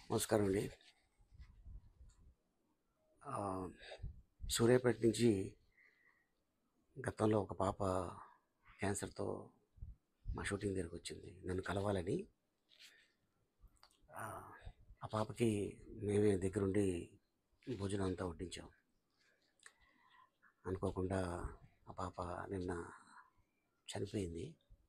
నమస్కారం అండి ఆ, సూర్యాపేట నుంచి గతంలో ఒక పాప క్యాన్సర్తో మా షూటింగ్ దగ్గరికి వచ్చింది నన్ను కలవాలని ఆ, ఆ పాపకి మేమే దగ్గరుండి భోజనం అంతా వడ్డించాం అనుకోకుండా ఆ పాప నిన్న చనిపోయింది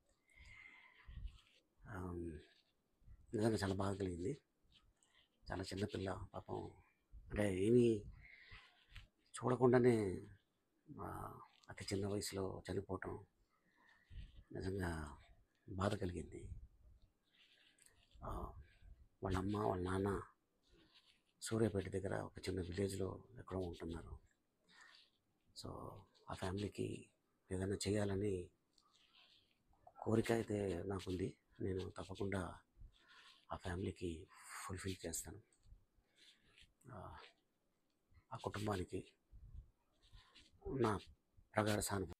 ఆ, నిజంగా చాలా బాగా కలిగింది చాలా చిన్నపిల్ల పాపం అంటే ఏమీ చూడకుండానే ఆ, అతి చిన్న వయసులో చనిపోవటం నిజంగా బాధ కలిగింది ఆ, వాళ్ళ అమ్మ వాళ్ళ నాన్న సూర్యాపేట దగ్గర ఒక చిన్న విలేజ్లో ఎక్కడో ఉంటున్నారు సో ఆ ఫ్యామిలీకి ఏదైనా చేయాలని కోరిక అయితే నాకుంది నేను తప్పకుండా ఆ ఫ్యామిలీకి ఫుల్ఫిల్ చేస్తాను ఆ, ఆ కుటుంబానికి నా ప్రగాఢ సానుభూతి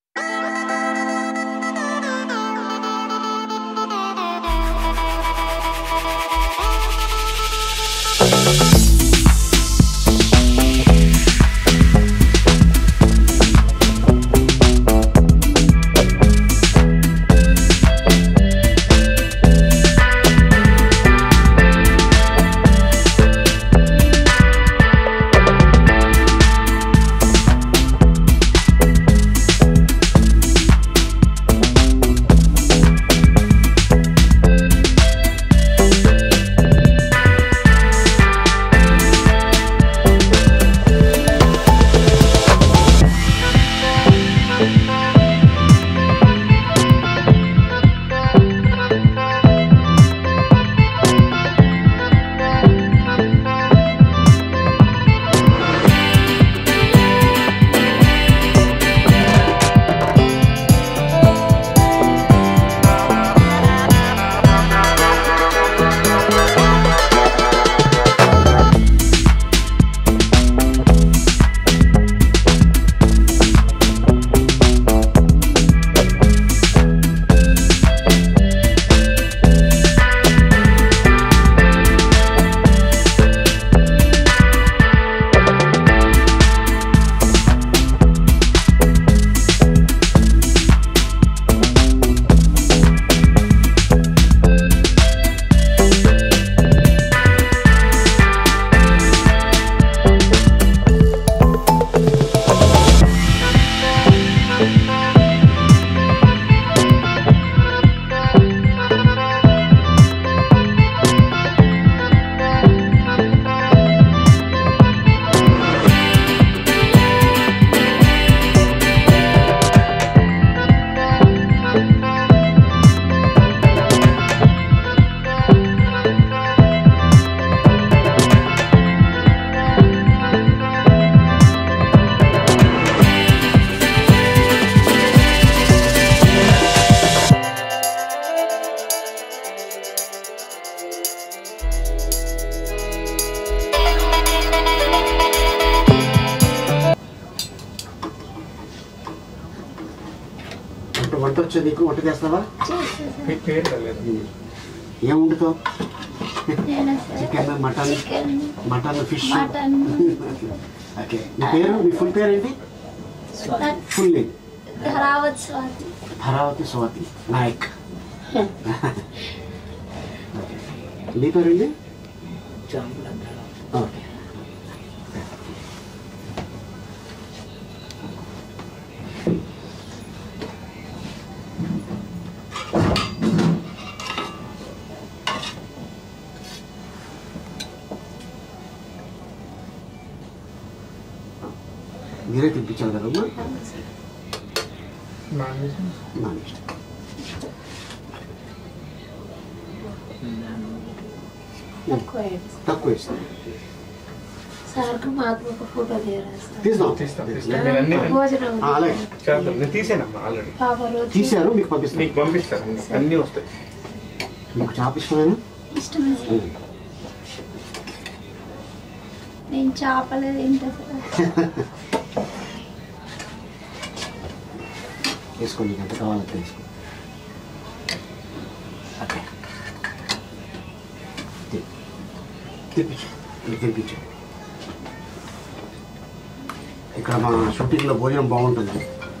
వంట వంట వచ్చేది నీకు వంట చేస్తావా పేరు తెలియదు ఏం వండుతావు నేను chicken mutton chicken mutton fish mutton okay నీ పేరు నీ ఫుల్ పేరు ఏంటి full name Dharavath Swathi Dharavathi Swathi Nayak okay నీ పేరు ఏంటి ఓకే మీరే తినిపించాలి కదమ్మా నా ఇష్టం తక్కువ తక్కువ వేస్తాం సార్కు మాకు ఒక ఫోటో తీయరా సార్ తీస్తాం తీస్తాం, తీస్తాం. నేను అన్ని- భోజనం ఆ, అలాగే. చేద్దాం నేను తీసానమ్మా ఆల్రెడీ పాప రోజు తీశారు మీకు పంపిస్తాను నీకు పంపిస్తాను అన్నీ వస్తాయి మీకు చాప ఇష్టమేనా ఇష్టమే సార్ నేను చేపలే తింటా సార్ వేసుకో నీకు ఎంత కావాలంటే వేసుకో ఓకే తెప్పించు ఇది తెప్పించు ఇక్కడ మా షూటింగ్లో భోజనం బాగుంటుంది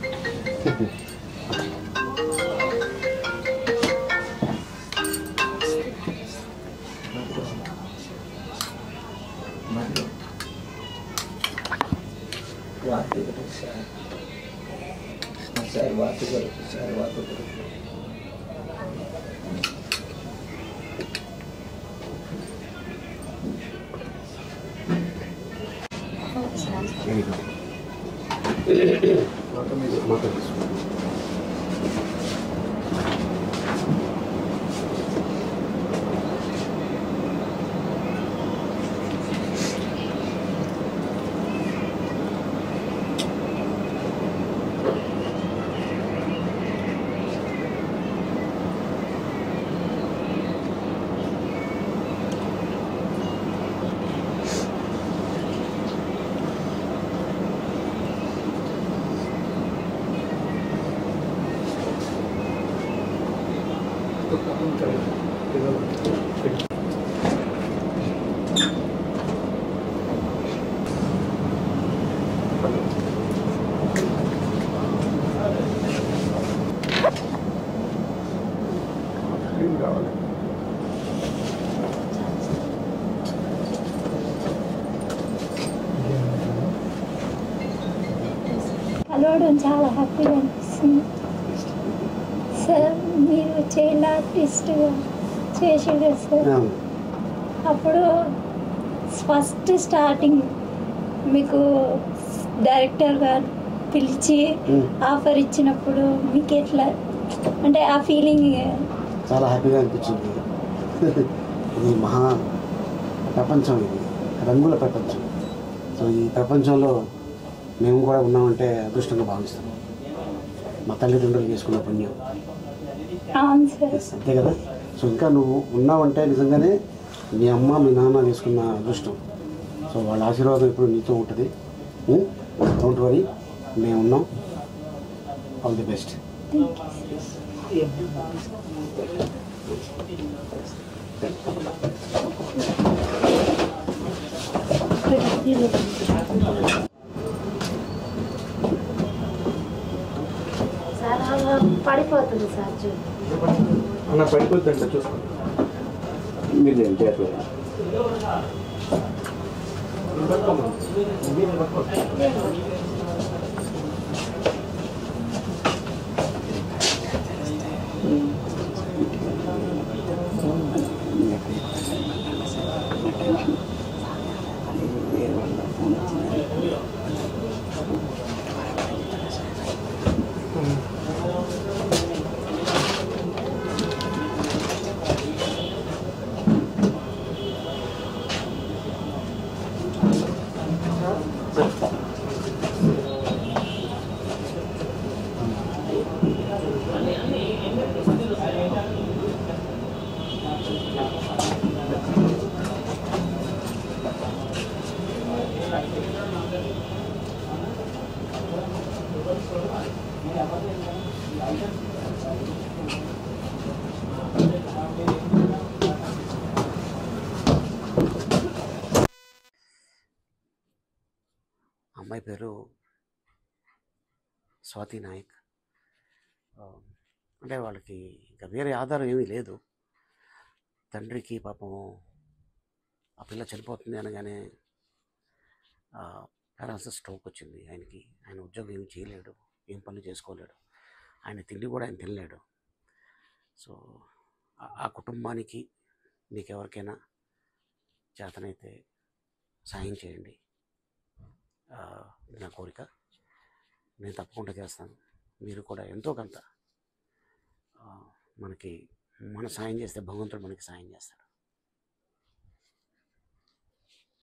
వెరీ గుడ్ మొత్తం తీసుకో. క్రీమ్ కావాలి కలవడం చాలా హ్యాపీగా అనిపిస్తుంది సార్ మీరు చైల్డ్ ఆర్టిస్ట్గా చేసారు సార్ ఆ, అప్పుడు ఫస్ట్ స్టార్టింగ్ మీకు డైరెక్టర్ గారు పిలిచి ఉమ్. ఆఫర్ ఇచ్చినప్పుడు మీకు ఎట్లా అంటే ఆ ఫీలింగ్ చాలా హ్యాపీగా అనిపించింది ఇది మహా ప్రపంచం ఇది రంగుల ప్రపంచం సో ఈ ప్రపంచంలో మేము కూడా ఉన్నామంటే అదృష్టంగా భావిస్తాం మా తల్లిదండ్రులు చేసుకున్న పుణ్యం అవును సార్ Yes, అంతే కదా సో ఇంకా నువ్వు ఉన్నావంటే నిజంగానే మీ అమ్మ మీ నాన్న చేసుకున్న అదృష్టం సో వాళ్ళ ఆశీర్వాదం ఇప్పుడు నీతో ఉంటుంది డోంట్ వరీ మేము ఉన్నాం ఆల్ ది బెస్ట్ సార్ అలా పడిపోతుంది సార్ చూ అన్న పడిపోద్దంట చూసుకోండి మీరు చేయట్లేదు అమ్మాయి పేరు స్వాతి నాయక్ ఆ, అంటే వాళ్ళకి ఇంకా వేరే ఆధారం ఏమీ లేదు తండ్రికి పాపం ఆ పిల్ల చనిపోతుంది అనగానే పారాలసిస్ స్ట్రోక్ వచ్చింది ఆయనకి ఆయన ఉద్యోగం ఏమి చేయలేడు ఏం పనులు చేసుకోలేడు ఆయన తిండి కూడా ఆయన తినలేడు సో ఆ- ఆ కుటుంబానికి మీకు ఎవరికైనా చేతనైతే సాయం చేయండి ఆ, ఇది నా కోరిక నేను తప్పకుండా చేస్తాను మీరు కూడా ఎంతో కొంత ఆ, మనకి మన సాయం చేస్తే భగవంతుడు మనకి సాయం చేస్తాడు